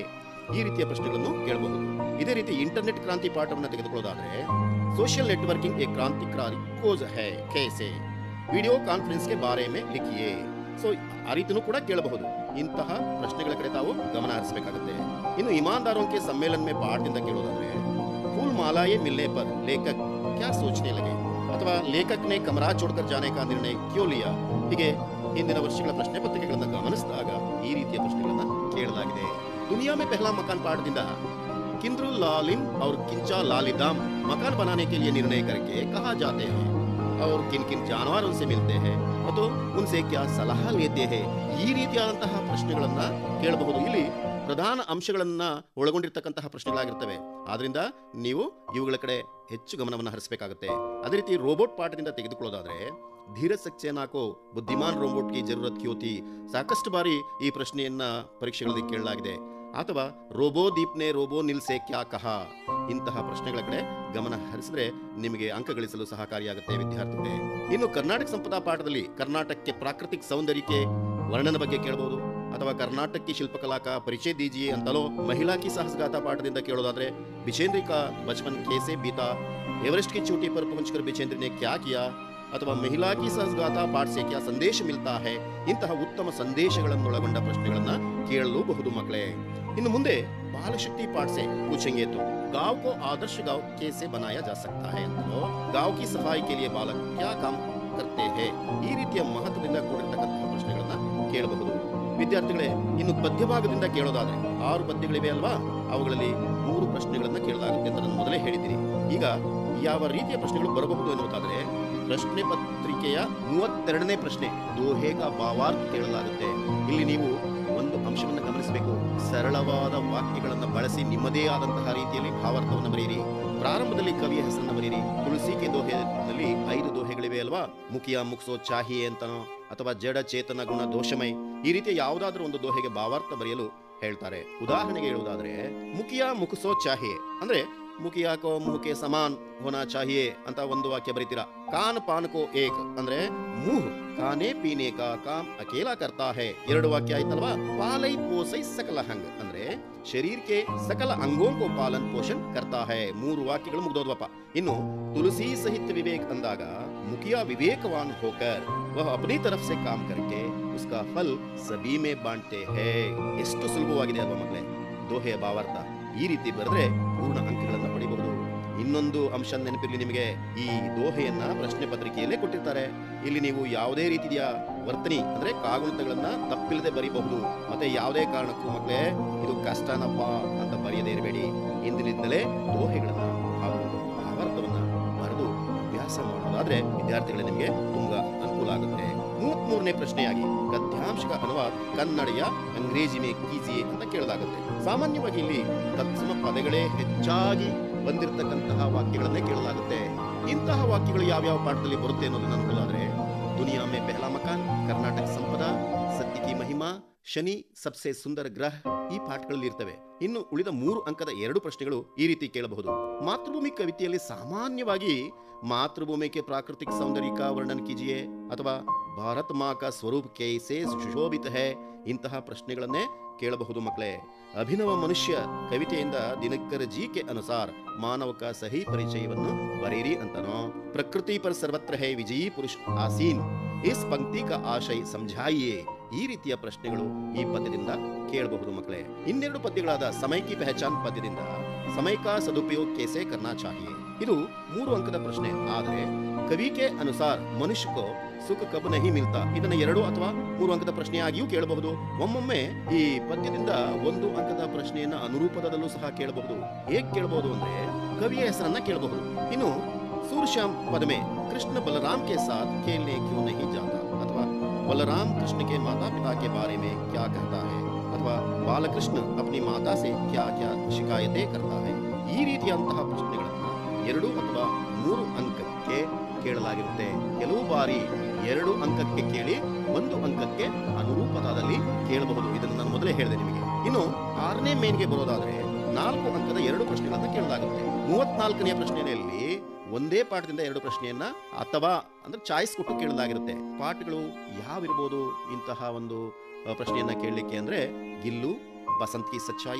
ಈ ರೀತಿಯ ಪ್ರಶ್ನೆಗಳನ್ನು ಕೇಳಬಹುದು ಇದೇ ರೀತಿ ಇಂಟರ್ನೆಟ್ ಕ್ರಾಂತಿ ಪಾಠವನ್ನು ತೆಗೆದುಕೊಳ್ಳೋದಾದ್ರೆ ಸೋಷಿಯಲ್ ನೆಟ್ವರ್ಕಿಂಗ್ ಎ ಕ್ರಾಂತಿಕಾರಿ ಕೋಸ್ ಹೈ ಕೇಸೆ ವಿಡಿಯೋ ಕಾನ್ಫರೆನ್ಸ್ಗೆ ಬಾರೆ ಮೇ ಲಿಖಿಯೇ ಸೊ ಆ ರೀತಿನೂ ಕೂಡ ಕೇಳಬಹುದು ಇಂತಹ ಪ್ರಶ್ನೆಗಳ ಕಡೆ ತಾವು ಗಮನ ಹರಿಸಬೇಕಾಗುತ್ತೆ ಇನ್ನು ಇಮಾನ್ದಾರೋಂಕೆ ಸಮ್ಮೇಳನ ಮೇ ಪಾಠದಿಂದ ಕೇಳೋದಾದ್ರೆ ಫೂಲ್ ಮಾಲಾಯೇ ಮಿಲ್ನೆ ಪರ್ ಲೇಖಕ್ ಕ್ಯಾ ಸೋಚನೆ ಲಗೆ ಅಥವಾ ಲೇಖಕ್ ನೇ ಕಮರಾ ಚೋಡ್ಕರ್ ಜಾನೆ ಕಾ ನಿರ್ಣಯ ಕ್ಯೋ ಲಿಯಾ ಹೀಗೆ ಹಿಂದಿನ ವರ್ಷಗಳ ಪ್ರಶ್ನೆ ಪತ್ರಿಕೆಗಳನ್ನು ಗಮನಿಸಿದಾಗ ಈ ರೀತಿಯ ಪ್ರಶ್ನೆಗಳನ್ನ ಕೇಳಲಾಗಿದೆ ದುನಿಯಾ ಮೇ ಪೆಹ್ಲಾ ಮಕಾನ್ ಪಾಠದಿಂದ किंद्रु लालिम और किंचा लालिदाम मकान बनाने के लिए निर्णय करके कहा जाते हैं और किन किन जानवर उनसे मिलते हैं ಮತ್ತು ಉನ್ಸೆ ಕ್ಯಾ ಸಲಹಾ ಲೇತೆ ಹೇ ಈ ರೀತಿಯಾದಂತಹ ಪ್ರಶ್ನೆಗಳನ್ನ ಕೇಳಬಹುದು ಇಲ್ಲಿ ಪ್ರಧಾನ ಅಂಶಗಳನ್ನ ಒಳಗೊಂಡಿರ್ತಕ್ಕಂತಹ ಪ್ರಶ್ನೆಗಳಾಗಿರ್ತವೆ ಆದ್ರಿಂದ ನೀವು ಇವುಗಳ ಕಡೆ ಹೆಚ್ಚು ಗಮನವನ್ನು ಹರಿಸಬೇಕಾಗುತ್ತೆ ಅದೇ ರೀತಿ ರೋಬೋಟ್ ಪಾಠದಿಂದ ತೆಗೆದುಕೊಳ್ಳೋದಾದ್ರೆ ಧೀರ ಸಕ್ಸೇನಾಕೋ ಬುದ್ಧಿಮಾನ್ ರೋಬೋಟ್ ಕಿ ಜರೂರತ್ ಕ್ಯೋತಿ ಸಾಕಷ್ಟು ಬಾರಿ ಈ ಪ್ರಶ್ನೆಯನ್ನ ಪರೀಕ್ಷೆಗಳಲ್ಲಿ ಕೇಳಲಾಗಿದೆ ಅಥವಾ ರೋಬೋ ದೀಪ್ನೆ ರೋಬೋ ನಿಲ್ಸೆ ಕ್ಯಾ ಕಹ ಇಂತಹ ಪ್ರಶ್ನೆಗಳ ಕಡೆ ಗಮನ ಹರಿಸಿದ್ರೆ ನಿಮಗೆ ಅಂಕ ಗಳಿಸಲು ಸಹಕಾರಿಯಾಗುತ್ತೆ ವಿದ್ಯಾರ್ಥಿಗಳೇ ಇನ್ನು ಕರ್ನಾಟಕ ಸಂಪದಾ ಪಾಠದಲ್ಲಿ ಕರ್ನಾಟಕಕ್ಕೆ ಪ್ರಾಕೃತಿಕ ಸೌಂದರ್ಯಕ್ಕೆ ವರ್ಣನ ಬಗ್ಗೆ ಕೇಳಬಹುದು ಅಥವಾ ಕರ್ನಾಟಕ ಶಿಲ್ಪಕಲಾ ಕಾ ಪರಿಚಯ ದೀಜಿಯೇ ಅಂತಲೋ ಮಹಿಳಾ ಕಿ ಸಾಹಸಗಾಥಾ ಪಾಠದಿಂದ ಕೇಳೋದಾದ್ರೆ ಬಿಚೇಂದ್ರಿ ಕಾ ಬಚಪನ್ ಕೇಸೆ ಬೀತಾ ಎವರೆಸ್ಟ್ ಕಿ ಚೋಟಿ ಪರ್ ಪಹುಂಚ್ಕರ್ ಬಿಚೇಂದ್ರಿ ನೆ ಕ್ಯಾ ಕಿಯಾ ಅಥವಾ ಮಹಿಳಾ ಕಿ ಸಹಸಗಾಥಾ ಪಾಠ ಸೆ ಕ್ಯಾ ಸಂದೇಶ ಮಿಲ್ತಾ ಹೈ ಇಂತಹ ಉತ್ತಮ ಸಂದೇಶಗಳನ್ನೊಳಗೊಂಡ ಪ್ರಶ್ನೆಗಳನ್ನ ಕೇಳಲೂಬಹುದು ಮಕ್ಕಳೇ ಇನ್ನು ಮುಂದೆ ಬಾಲಶಕ್ತಿ ಪಾಠ से पूछेंगे तो गांव को आदर्श गांव कैसे बनाया जा सकता है ಅಂತಲೋ गांव की सफाई के लिए बालक क्या काम करते हैं ಈ ರೀತಿಯ ಮಹತ್ವದಿಂದ ಕೂಡಿರ್ತಕ್ಕಂತಹ ಪ್ರಶ್ನೆಗಳನ್ನ ಕೇಳಬಹುದು ವಿದ್ಯಾರ್ಥಿಗಳೇ ಇನ್ನು ಪದ್ಯ ಭಾಗದಿಂದ ಕೇಳೋದಾದ್ರೆ ಆರು ಪದ್ಯಗಳಿವೆ ಅಲ್ವಾ ಅವುಗಳಲ್ಲಿ ಮೂರು ಪ್ರಶ್ನೆಗಳನ್ನ ಕೇಳಲಾಗುತ್ತೆ ಅಂತ ನಾನು ಮೊದಲೇ ಹೇಳಿದ್ದೀನಿ ಈಗ ಯಾವ ರೀತಿಯ ಪ್ರಶ್ನೆಗಳು ಬರಬಹುದು ಎನ್ನುವುದಾದ್ರೆ ಪ್ರಶ್ನೆ ಪತ್ರಿಕೆಯ ಮೂವತ್ತೆರಡನೇ ಪ್ರಶ್ನೆ ದೋಹೇಗ ಭಾವಾರ್ಥ ಕೇಳಲಾಗುತ್ತೆ ಇಲ್ಲಿ ನೀವು ಒಂದು ಅಂಶವನ್ನು ಗಮನಿಸಬೇಕು ಸರಳವಾದ ವಾಕ್ಯಗಳನ್ನು ಬಳಸಿ ನಿಮ್ಮದೇ ಆದಂತಹ ರೀತಿಯಲ್ಲಿ ಭಾವಾರ್ಥವನ್ನು ಬರೆಯಿರಿ ಪ್ರಾರಂಭದಲ್ಲಿ ಕವಿಯ ಹೆಸರನ್ನು ಬರೆಯಿರಿ ತುಳಸಿ ಕೆ ದೋಹೆನಲ್ಲಿ ಐದು ದೋಹೆಗಳಿವೆ ಅಲ್ವಾ ಮುಖಿಯ ಮುಕ್ಸೋ ಚಾಹಿಯೇ ಅಂತನೋ ಅಥವಾ ಜಡ ಚೇತನ ಗುಣ ದೋಷಮೈ ಈ ರೀತಿಯ ಯಾವುದಾದ್ರೂ ಒಂದು ದೋಹೆಗೆ ಭಾವಾರ್ಥ ಬರೆಯಲು ಹೇಳ್ತಾರೆ ಉದಾಹರಣೆಗೆ ಹೇಳುವುದಾದ್ರೆ ಮುಖಿಯ ಮುಖಸೋ ಚಾಹಿಯೇ ಅಂದ್ರೆ ಮುಖಿಯ ಕೋ ಮುಖಕ್ಕೆ ಸಮಾನ್ ಹೋನಾ ಚಾಹಿಯೇ ಅಂತ ಒಂದು ವಾಕ್ಯ ಬರೀತೀರಾ ಕಾನ್ ಪಾನ್ ಕೋ ಏಕ್ ಅಂದ್ರೆ ಮುಹ್ ಕಾನೆ ಪೀನೆ ಕಾ ಕಾಮ್ ಅಕೇಲಾ ಕರ್ತಾ ಹೈ ಎರಡು ವಾಕ್ಯ ಆಯ್ತಲ್ವಾ ಪಾಲೈ ಪೋಸೈ ಸಕಲ ಹಂಗ್ ಅಂದ್ರೆ ಶರೀರಕ್ಕೆ ಸಕಲ ಅಂಗೋಂ ಕೋ ಪಾಲನ್ ಪೋಷಣ್ ಕರ್ತಾ ಹೈ ಮೂರು ವಾಕ್ಯಗಳು ಮುಗ್ದೋದ್ವಪ್ಪ ಇನ್ನು ತುಳಸಿ ಸಹಿತ ವಿವೇಕ್ ಅಂದಾಗ ಮುಖಿಯ ವಿವೇಕವಾನ್ ಹೋಕರ್ ವಹ ಅಪನಿ ತರಫ್ ಸೆ ಕಾಮ್ ಕರ್ಕೆ ಉಸ್ಕಾ ಫಲ್ ಸಬಿ ಮೇ ಬಾಂಟ್ತೆ ಹೇ ಎಷ್ಟು ಸುಲಭವಾಗಿದೆ ಅಲ್ವಾ ಮಗಳೇ ದೋಹೆಯ ಭಾವಾರ್ಥ ಈ ರೀತಿ ಬರೆದ್ರೆ ಪೂರ್ಣ ಅಂಕಗಳನ್ನು ಪಡಿಬಹುದು ಇನ್ನೊಂದು ಅಂಶ ನೆನಪಿರ್ಲಿ ನಿಮಗೆ ಈ ದೋಹೆಯನ್ನ ಪ್ರಶ್ನೆ ಪತ್ರಿಕೆಯಲ್ಲೇ ಕೊಟ್ಟಿರ್ತಾರೆ ಇಲ್ಲಿ ನೀವು ಯಾವುದೇ ರೀತಿಯ ವರ್ತನಿ ಅಂದ್ರೆ ಕಾಗುಣಿತಗಳನ್ನ ತಪ್ಪಿಲ್ಲದೆ ಬರೀಬಹುದು ಮತ್ತೆ ಯಾವುದೇ ಕಾರಣಕ್ಕೂ ಮಕ್ಕಳೇ ಇದು ಕಷ್ಟನಪ್ಪ ಅಂತ ಬರೆಯದೇ ಇರಬೇಡಿ ಇಂದಿನಿಂದಲೇ ದೋಹೆಗಳನ್ನ ಹಾಗೂ ಭಾವಾರ್ಥವನ್ನ ಬರೆದು ಅಭ್ಯಾಸ ಮಾಡೋದಾದ್ರೆ ವಿದ್ಯಾರ್ಥಿಗಳೇ ನಿಮಗೆ ತುಂಬಾ ಅನುಕೂಲ ಆಗುತ್ತೆ ಮೂವತ್ಮೂರನೇ ಪ್ರಶ್ನೆಯಾಗಿ ಗದ್ಯಾಂಶ ಅನುವಾದ ಕನ್ನಡಿಯ ಅಂಗ್ರೇಜಿ ಮೇ ಕೀಜಿಯೇ ಅಂತ ಕೇಳಲಾಗುತ್ತೆ ಸಾಮಾನ್ಯವಾಗಿ ಇಲ್ಲಿ ತತ್ಸಮ ಪದಗಳೇ ಹೆಚ್ಚಾಗಿ ಬಂದಿರತಕ್ಕಂತಹ ವಾಕ್ಯಗಳನ್ನೇ ಕೇಳಲಾಗುತ್ತೆ ಇಂತಹ ವಾಕ್ಯಗಳು ಯಾವ್ಯಾವ ಪಾಠದಲ್ಲಿ ಬರುತ್ತೆ ಅನ್ನೋದನ್ನ ನೋಡೋದಾದ್ರೆ ದುನಿಯಾ ಮೇ ಪೆಹಲಾ ಮಕಾನ್ ಕರ್ನಾಟಕ ಸಂಪದ ಸತ್ಯ ಕಿ ಮಹಿಮಾ ಶನಿ ಸಬ್ಸೆ ಸುಂದರ ಗ್ರಹ ಈ ಪಾಠಗಳಲ್ಲಿ ಇರ್ತವೆ ಇನ್ನು ಉಳಿದ ಮೂರು ಅಂಕದ ಎರಡು ಪ್ರಶ್ನೆಗಳು ಈ ರೀತಿ ಕೇಳಬಹುದು ಮಾತೃಭೂಮಿ ಕವಿತೆಯಲ್ಲಿ ಸಾಮಾನ್ಯವಾಗಿ ಮಾತೃಭೂಮಿ ಕೆ ಪ್ರಾಕೃತಿಕ ಸೌಂದರ್ಯ ಕಾ ವರ್ಣನ್ ಕೀಜಿಯೇ ಅಥವಾ ಭಾರತ್ ಮಾ ಕಾ ಸ್ವರೂಪ್ ಕೈಸೆ ಸುಶೋಭಿತ ಹೈ ಇಂತಹ ಪ್ರಶ್ನೆಗಳನ್ನೇ ಕೇಳಬಹುದು ಮಕ್ಕಳೇ ಅಭಿನವ ಮನುಷ್ಯ ಕವಿತೆಯಿಂದ ದಿನಕರ ಜಿ ಕೆ ಅನುಸಾರ ಮಾನವಕ ಸಹಿ ಪರಿಚಯವನ್ನು ಬರೆಯಿರಿ ಅಂತನೋ ಪ್ರಕೃತಿ ಪರ ಸರ್ವತ್ರ ಹೇ ವಿಜಯೀ ಪುರುಷ ಆಸೀನ್ ಇಸ್ ಪಂಕ್ತಿ ಕ ಆಶಯ ಸಮझाइए ಈ ರೀತಿಯ ಪ್ರಶ್ನೆಗಳು ಈ ಪದ್ಯದಿಂದ ಕೇಳಬಹುದು ಮಕ್ಕಳೇ ಇನ್ನೆರಡು ಪದ್ಯಗಳಾದ ಸಮೈಕಿ ಪಹಚಾನ್ ಪದ್ಯದಿಂದ ಸಮೈಕಾ ಸದುಪಯೋಗ ಕೇಸೆ ಕರ್ನಾ ಚಾಹಿಯೇ ಇದು ಮೂರು ಅಂಕದ ಪ್ರಶ್ನೆ ಆದರೆ ಕವಿಕೆ ಅನುಸಾರ ಮನುಷ್ಯಕೋ ಸುಖ ಕಬ್ ನಹಿ ಮಿಲ್ತಾ ಇದನ್ನ ಎರಡು ಅಥವಾ ಮೂರು ಅಂಕದ ಪ್ರಶ್ನೆಯಾಗಿಯೂ ಕೇಳಬಹುದು ಒಮ್ಮೊಮ್ಮೆ ಈ ಪದ್ಯದಿಂದ ಒಂದು ಅಂಕದ ಪ್ರಶ್ನೆಯನ್ನ ಅನುರೂಪದಲ್ಲೂ ಸಹ ಕೇಳಬಹುದು ಹೇಗ್ ಕೇಳಬಹುದು ಅಂದ್ರೆ ಕವಿಯ ಹೆಸರನ್ನ ಕೇಳಬಹುದು ಇನ್ನು सूरश्याम पद में कृष्ण बलराम के साथ खेलने क्यों नहीं जाता अथवा बलराम कृष्ण के माता पिता के बारे में क्या कहता है अथवा बालकृष्ण अपनी माता से क्या क्या शिकायतें करता है ಈ ರೀತಿಯಂತಹ ಪ್ರಶ್ನೆಗಳನ್ನ ಎರಡು ಅಥವಾ ಮೂರು ಅಂಕಕ್ಕೆ ಕೇಳಲಾಗಿರುತ್ತೆ ಕೆಲವು ಬಾರಿ ಎರಡು ಅಂಕಕ್ಕೆ ಕೇಳಿ ಒಂದು ಅಂಕಕ್ಕೆ ಅನುರೂಪದಲ್ಲಿ ಕೇಳಬಹುದು ಇದನ್ನು ನಾನು ಮೊದಲೇ ಹೇಳಿದೆ ನಿಮಗೆ ಇನ್ನು ಆರನೇ ಮೇನ್ಗೆ ಬರೋದಾದ್ರೆ ನಾಲ್ಕು ಅಂಕದ ಎರಡು ಪ್ರಶ್ನೆಗಳನ್ನ ಕೇಳಲಾಗುತ್ತೆ ಮೂವತ್ನಾಲ್ಕನೆಯ ಪ್ರಶ್ನೆಯಲ್ಲಿ ಒಂದೇ ಪಾಠದಿಂದ ಎರಡು ಪ್ರಶ್ನೆಯನ್ನ ಅಥವಾ ಅಂದ್ರೆ ಚಾಯ್ಸ್ ಕೊಟ್ಟು ಕೇಳಲಾಗಿರುತ್ತೆ ಪಾಠಗಳು ಯಾವಿರ್ಬೋದು ಇಂತಹ ಒಂದು ಅ, ಪ್ರಶ್ನೆಯನ್ನ ಕೇಳಲಿಕ್ಕೆ ಅಂದ್ರೆ ಗಿಲ್ಲು ಬಸಂತ್ ಕಿ ಸಚ್ಚಾಯಿ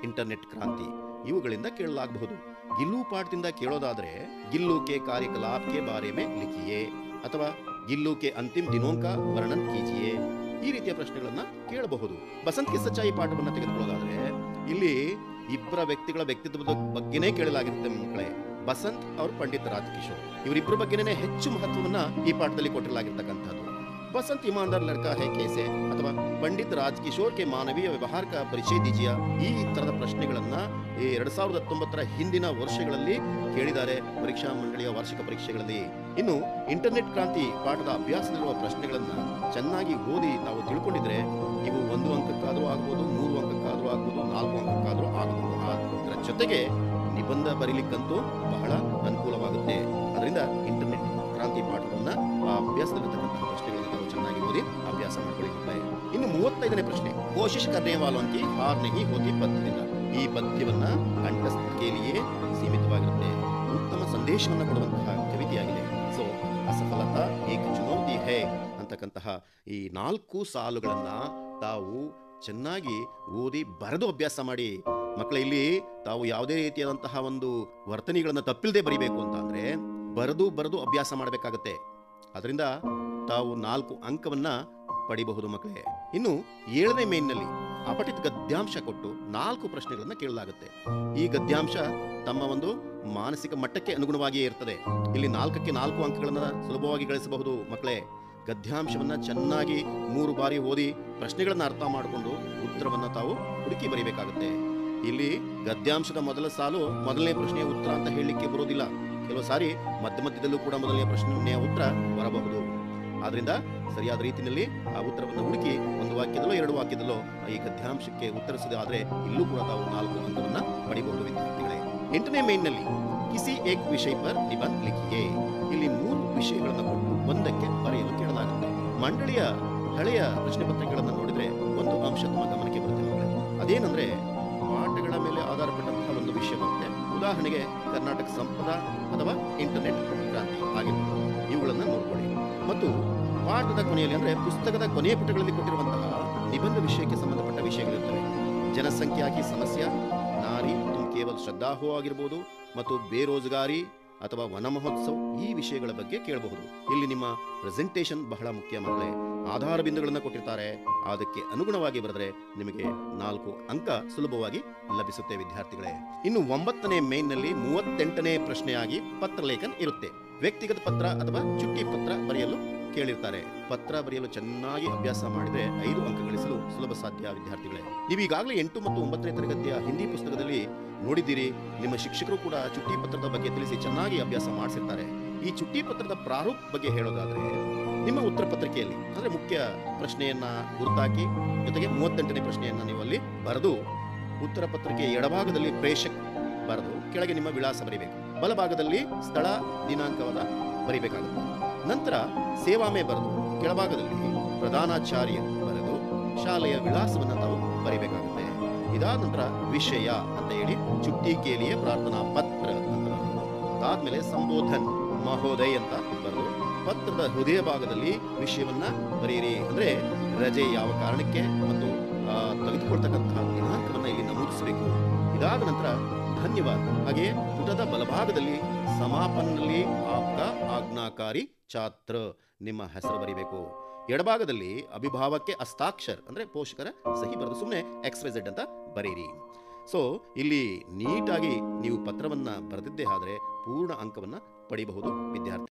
ಇಂಟರ್ನೆಟ್ ಕ್ರಾಂತಿ ಇವುಗಳಿಂದ ಕೇಳಲಾಗಬಹುದು ಗಿಲ್ಲು ಪಾಠದಿಂದ ಕೇಳೋದಾದ್ರೆ ಗಿಲ್ಲು ಕೆ ಕಾರ್ಯಕಲಾಪ್ ಕೆ ಬಾರೆ ಮೇ ಲಿಖಿಯೇ ಅಥವಾ ಗಿಲ್ಲು ಕೆ ಅಂತಿಮ್ ದಿನೋಂಕ ವರ್ಣನ್ ಕೀಜಿಯೇ ಈ ರೀತಿಯ ಪ್ರಶ್ನೆಗಳನ್ನ ಕೇಳಬಹುದು ಬಸಂತ್ ಕಿ ಸಚ್ಚಾಯಿ ಪಾಠವನ್ನ ತೆಗೆದುಕೊಳ್ಳೋದಾದ್ರೆ ಇಲ್ಲಿ ಇಬ್ಬರ ವ್ಯಕ್ತಿಗಳ ವ್ಯಕ್ತಿತ್ವದ ಬಗ್ಗೆನೇ ಕೇಳಲಾಗಿರುತ್ತೆ ಮಕ್ಕಳೇ ಬಸಂತ್ ಅವರು ಪಂಡಿತ್ ರಾಜ್ ಕಿಶೋರ್ ಇವರಿಬ್ಬರ ಬಗ್ಗೆನೇ ಹೆಚ್ಚು ಮಹತ್ವವನ್ನ ಈ ಪಾಠದಲ್ಲಿ ಕೊಟ್ಟಿರಲಾಗಿರ್ತಕ್ಕಂಥದ್ದು ಬಸಂತ್ ಇಮಾನ್ದಾರ್ ಲಡ್ಕಾ ಹೇ ಕೇಸೆ ಅಥವಾ ಪಂಡಿತ್ ರಾಜ್ ಕಿಶೋರ್ ಕೆ ಮಾನವೀಯ ವ್ಯವಹಾರ ಕ ಪರಿಚಯ ದೀಜಿಯ ಈ ತರದ ಪ್ರಶ್ನೆಗಳನ್ನ ಈ ಎರಡ್ ಸಾವಿರದ ಹತ್ತೊಂಬತ್ತರ ಹಿಂದಿನ ವರ್ಷಗಳಲ್ಲಿ ಕೇಳಿದ್ದಾರೆ ಪರೀಕ್ಷಾ ಮಂಡಳಿಯ ವಾರ್ಷಿಕ ಪರೀಕ್ಷೆಗಳಲ್ಲಿ ಇನ್ನು ಇಂಟರ್ನೆಟ್ ಕ್ರಾಂತಿ ಪಾಠದ ಅಭ್ಯಾಸದಲ್ಲಿರುವ ಪ್ರಶ್ನೆಗಳನ್ನ ಚೆನ್ನಾಗಿ ಓದಿ ತಾವು ತಿಳ್ಕೊಂಡಿದ್ರೆ ಇವು ಒಂದು ಅಂಕಕ್ಕಾದ್ರೂ ಆಗ್ಬೋದು ಮೂರು ಅಂಕಕ್ಕಾದ್ರೂ ಆಗ್ಬೋದು ನಾಲ್ಕು ಅಂಕಕ್ಕಾದ್ರೂ ಆಗಬಹುದು ಅದರ ಜೊತೆಗೆ ನಿಬಂಧ ಬರೀಲಿಕ್ಕಂತೂ ಬಹಳ ಅನುಕೂಲವಾಗುತ್ತೆ ಅದರಿಂದ ಇಂಟರ್ನೆಟ್ ಕ್ರಾಂತಿ ಪಾಠವನ್ನ ಆ ಅಭ್ಯಾಸದಲ್ಲಿರ್ತಕ್ಕಂತಹ ಪ್ರಶ್ನೆಗಳನ್ನು ತಾವು ಚೆನ್ನಾಗಿ ಓದಿ ಅಭ್ಯಾಸ ಮಾಡ್ಕೊಳ್ಳಿ ಇನ್ನು ಮೂವತ್ತೈದನೇ ಪ್ರಶ್ನೆ ಕೋಶಿಶ್ ಕರ್ನೆ ವಾಲೋಂಕಿ ಹಾರ್ ನಹಿ ಹೋತಿ ಪದ್ಯದಿಂದ ಈ ಪದ್ಯವನ್ನ ಕಂಠಸ್ಥಿಕೆಯಲ್ಲಿಯೇ ಸೀಮಿತವಾಗಿರುತ್ತೆ ಉತ್ತಮ ಸಂದೇಶವನ್ನ ಕೊಡುವಂತಹ ಕವಿತೆಯಾಗಿದೆ ಸೊ ಅಸಫಲತಾ ಏಕ ಚುನೌತಿ ಹೇ ಅಂತಕ್ಕಂತಹ ಈ ನಾಲ್ಕು ಸಾಲುಗಳನ್ನ ತಾವು ಚೆನ್ನಾಗಿ ಓದಿ ಬರೆದು ಅಭ್ಯಾಸ ಮಾಡಿ ಮಕ್ಕಳ ಇಲ್ಲಿ ತಾವು ಯಾವುದೇ ರೀತಿಯಾದಂತಹ ಒಂದು ವರ್ತನೆಗಳನ್ನ ತಪ್ಪಿಲ್ಲದೆ ಬರಿಬೇಕು ಅಂತ ಅಂದ್ರೆ ಬರೆದು ಬರೆದು ಅಭ್ಯಾಸ ಮಾಡಬೇಕಾಗತ್ತೆ ಅದರಿಂದ ತಾವು ನಾಲ್ಕು ಅಂಕವನ್ನ ಪಡಿಬಹುದು ಮಕ್ಕಳೇ ಇನ್ನು ಏಳನೇ ಮೇನ್ನಲ್ಲಿ ಅಪಠಿತ ಗದ್ಯಾಂಶ ಕೊಟ್ಟು ನಾಲ್ಕು ಪ್ರಶ್ನೆಗಳನ್ನ ಕೇಳಲಾಗುತ್ತೆ ಈ ಗದ್ಯಾಂಶ ತಮ್ಮ ಒಂದು ಮಾನಸಿಕ ಮಟ್ಟಕ್ಕೆ ಅನುಗುಣವಾಗಿಯೇ ಇರ್ತದೆ ಇಲ್ಲಿ ನಾಲ್ಕಕ್ಕೆ ನಾಲ್ಕು ಅಂಕಗಳನ್ನ ಸುಲಭವಾಗಿ ಗಳಿಸಬಹುದು ಮಕ್ಕಳೇ ಗದ್ಯಾಂಶವನ್ನ ಚೆನ್ನಾಗಿ ಮೂರು ಬಾರಿ ಓದಿ ಪ್ರಶ್ನೆಗಳನ್ನ ಅರ್ಥ ಮಾಡಿಕೊಂಡು ಉತ್ತರವನ್ನ ತಾವು ಹುಡುಕಿ ಬರೀಬೇಕಾಗುತ್ತೆ ಇಲ್ಲಿ ಗದ್ಯಾಂಶದ ಮೊದಲ ಸಾಲು ಮೊದಲನೇ ಪ್ರಶ್ನೆಯ ಉತ್ತರ ಅಂತ ಹೇಳಲಿಕ್ಕೆ ಬರೋದಿಲ್ಲ ಕೆಲವು ಸಾರಿ ಮಧ್ಯ ಮಧ್ಯದಲ್ಲೂ ಕೂಡ ಮೊದಲನೇ ಪ್ರಶ್ನೆಯ ಉತ್ತರ ಬರಬಹುದು ಆದ್ರಿಂದ ಸರಿಯಾದ ರೀತಿಯಲ್ಲಿ ಆ ಉತ್ತರವನ್ನು ಹುಡುಕಿ ಒಂದು ವಾಕ್ಯದಲ್ಲೋ ಎರಡು ವಾಕ್ಯದಲ್ಲೋ ಈ ಗದ್ಯಾಂಶಕ್ಕೆ ಉತ್ತರಿಸದೆ ಆದ್ರೆ ಇಲ್ಲೂ ಕೂಡ ತಾವು ನಾಲ್ಕು ಅಂಕವನ್ನ ಪಡಿಬಹುದು ವಿದ್ಯಾರ್ಥಿಗಳೇ ಎಂಟನೇ ಮೇನ್ನಲ್ಲಿ ಕಿಸಿ ಏಕ್ ವಿಷಯ ಪರ್ ನಿಬಂಧ ಲಿಖಿಯೇ ಇಲ್ಲಿ ಮೂರು ವಿಷಯಗಳನ್ನು ಕೊಟ್ಟು ಒಂದಕ್ಕೆ ಬರೆಯಲು ಕೇಳಲಾಗುತ್ತೆ ಮಂಡಳಿಯ ಹಳೆಯ ಪ್ರಶ್ನೆ ಪತ್ರಿಕೆಗಳನ್ನು ನೋಡಿದ್ರೆ ಒಂದು ಅಂಶ ತಮ್ಮ ಗಮನಕ್ಕೆ ಬರುತ್ತೆ ಮಕ್ಕಳೇ ಅದೇನಂದ್ರೆ ಪಾಠಗಳ ಮೇಲೆ ಆಧಾರಪಟ್ಟಂತಹ ಒಂದು ವಿಷಯ ಬರುತ್ತೆ ಉದಾಹರಣೆಗೆ ಕರ್ನಾಟಕ ಸಂಪದ ಅಥವಾ ಇಂಟರ್ನೆಟ್ ಕ್ರಾಂತಿ ಆಗಿರ್ಬೋದು ಇವುಗಳನ್ನ ನೋಡ್ಕೊಳ್ಳಿ ಮತ್ತು ಪಾಠದ ಕೊನೆಯಲ್ಲಿ ಅಂದ್ರೆ ಪುಸ್ತಕದ ಕೊನೆಯ ಪುಟಗಳಲ್ಲಿ ಕೊಟ್ಟಿರುವಂತಹ ನಿಬಂಧ ವಿಷಯಕ್ಕೆ ಸಂಬಂಧಪಟ್ಟ ವಿಷಯಗಳಿರ್ತವೆ ಜನಸಂಖ್ಯಾ ಕಿ ಸಮಸ್ಯೆ ನಾರಿ ತುಮ್ ಕೇವಲ ಶ್ರದ್ಧಾಹೋ ಆಗಿರ್ಬೋದು ಮತ್ತು ಬೇರೋಜ್ಗಾರಿ ಅಥವಾ ವನ ಮಹೋತ್ಸವ ಈ ವಿಷಯಗಳ ಬಗ್ಗೆ ಕೇಳಬಹುದು ಇಲ್ಲಿ ನಿಮ್ಮ ಪ್ರೆಸೆಂಟೇಷನ್ ಬಹಳ ಮುಖ್ಯ ಮಕ್ಕಳೇ ಆಧಾರ ಬಿಂದುಗಳನ್ನು ಕೊಟ್ಟಿರ್ತಾರೆ ಅದಕ್ಕೆ ಅನುಗುಣವಾಗಿ ಬರೆದ್ರೆ ನಿಮಗೆ ನಾಲ್ಕು ಅಂಕ ಸುಲಭವಾಗಿ ಲಭಿಸುತ್ತೆ ವಿದ್ಯಾರ್ಥಿಗಳೇ ಇನ್ನು ಒಂಬತ್ತನೇ ಮೇನ್ನಲ್ಲಿ ಮೂವತ್ತೆಂಟನೇ ಪ್ರಶ್ನೆಯಾಗಿ ಪತ್ರಲೇಖನ್ ಇರುತ್ತೆ ವ್ಯಕ್ತಿಗತ ಪತ್ರ ಅಥವಾ ಚುಟ್ಟಿ ಪತ್ರ ಬರೆಯಲು ಕೇಳಿರ್ತಾರೆ ಪತ್ರ ಬರೆಯಲು ಚೆನ್ನಾಗಿ ಅಭ್ಯಾಸ ಮಾಡಿದ್ರೆ ಐದು ಅಂಕ ಗಳಿಸಲು ಸುಲಭ ಸಾಧ್ಯ ವಿದ್ಯಾರ್ಥಿಗಳೇ ನೀವು ಈಗಾಗಲೇ ಎಂಟು ಮತ್ತು ಒಂಬತ್ತನೇ ತರಗತಿಯ ಹಿಂದಿ ಪುಸ್ತಕದಲ್ಲಿ ನೋಡಿದ್ದೀರಿ ನಿಮ್ಮ ಶಿಕ್ಷಕರು ಕೂಡ ಚುಟ್ಟಿ ಪತ್ರದ ಬಗ್ಗೆ ತಿಳಿಸಿ ಚೆನ್ನಾಗಿ ಅಭ್ಯಾಸ ಮಾಡಿಸಿರ್ತಾರೆ ಈ ಚುಟ್ಟಿ ಪತ್ರದ ಪ್ರಾರೂಪ ಬಗ್ಗೆ ಹೇಳೋದಾದ್ರೆ ನಿಮ್ಮ ಉತ್ತರ ಪತ್ರಿಕೆಯಲ್ಲಿ ಅಂದ್ರೆ ಮುಖ್ಯ ಪ್ರಶ್ನೆಯನ್ನ ಗುರುತಾಕಿ ಜೊತೆಗೆ ಮೂವತ್ತೆಂಟನೇ ಪ್ರಶ್ನೆಯನ್ನ ನೀವು ಅಲ್ಲಿ ಬರೆದು ಉತ್ತರ ಪತ್ರಿಕೆಯ ಎಡಭಾಗದಲ್ಲಿ ಪ್ರೇಷಕ್ ಬರೆದು ಕೆಳಗೆ ನಿಮ್ಮ ವಿಳಾಸ ಬರೀಬೇಕು ಬಲಭಾಗದಲ್ಲಿ ಸ್ಥಳ ದಿನಾಂಕವಾದ ಬರೀಬೇಕಾಗುತ್ತೆ ನಂತರ ಸೇವಾಮೆ ಬರೆದು ಕೆಳಭಾಗದಲ್ಲಿ ಪ್ರಧಾನಾಚಾರ್ಯ ಬರೆದು ಶಾಲೆಯ ವಿಳಾಸವನ್ನು ತಾವು ಬರೀಬೇಕಾಗುತ್ತೆ ಇದಾದ ನಂತರ ವಿಷಯ ಅಂತ ಹೇಳಿ ಚುಟ್ಟಿ ಕೇಲಿಯ ಪ್ರಾರ್ಥನಾ ಪತ್ರ ಅಂತ ಬರೆದು ಅದಾದ್ಮೇಲೆ ಸಂಬೋಧನ್ ಮಹೋದಯ್ ಅಂತ ಬರೆದು ಪತ್ರದ ಹೃದಯ ಭಾಗದಲ್ಲಿ ವಿಷಯವನ್ನ ಬರೆಯಿರಿ ಅಂದ್ರೆ ರಜೆ ಯಾವ ಕಾರಣಕ್ಕೆ ಮತ್ತು ಆ, ತೆಗೆದುಕೊಳ್ತಕ್ಕಂತಹ ದಿನಾಂಕವನ್ನ ಇಲ್ಲಿ ನಮೂದಿಸಬೇಕು ಇದಾದ ನಂತರ ಧನ್ಯವಾದ ಹಾಗೆ ಪುಟದ ಬಲಭಾಗದಲ್ಲಿ ಸಮಾಪನಲ್ಲಿ ಆಪ್ಕ ಆಜ್ಞಾಕಾರಿ ಛಾತ್ರ ನಿಮ್ಮ ಹೆಸರು ಬರಿಬೇಕು ಎಡಭಾಗದಲ್ಲಿ ಅಭಿಭಾವಕ್ಕೆ ಹಸ್ತಾಕ್ಷರ್ ಅಂದ್ರೆ ಪೋಷಕರ ಸಹಿ ಬರೆದು ಸುಮ್ಮನೆ ಎಕ್ಸ್ ವೈ ಝೆಡ್ ಅಂತ ಬರೀರಿ ಸೊ ಇಲ್ಲಿ ನೀಟಾಗಿ ನೀವು ಪತ್ರವನ್ನ ಬರೆದಿದ್ದೇ ಆದ್ರೆ ಪೂರ್ಣ ಅಂಕವನ್ನ ಪಡಿಬಹುದು ವಿದ್ಯಾರ್ಥಿ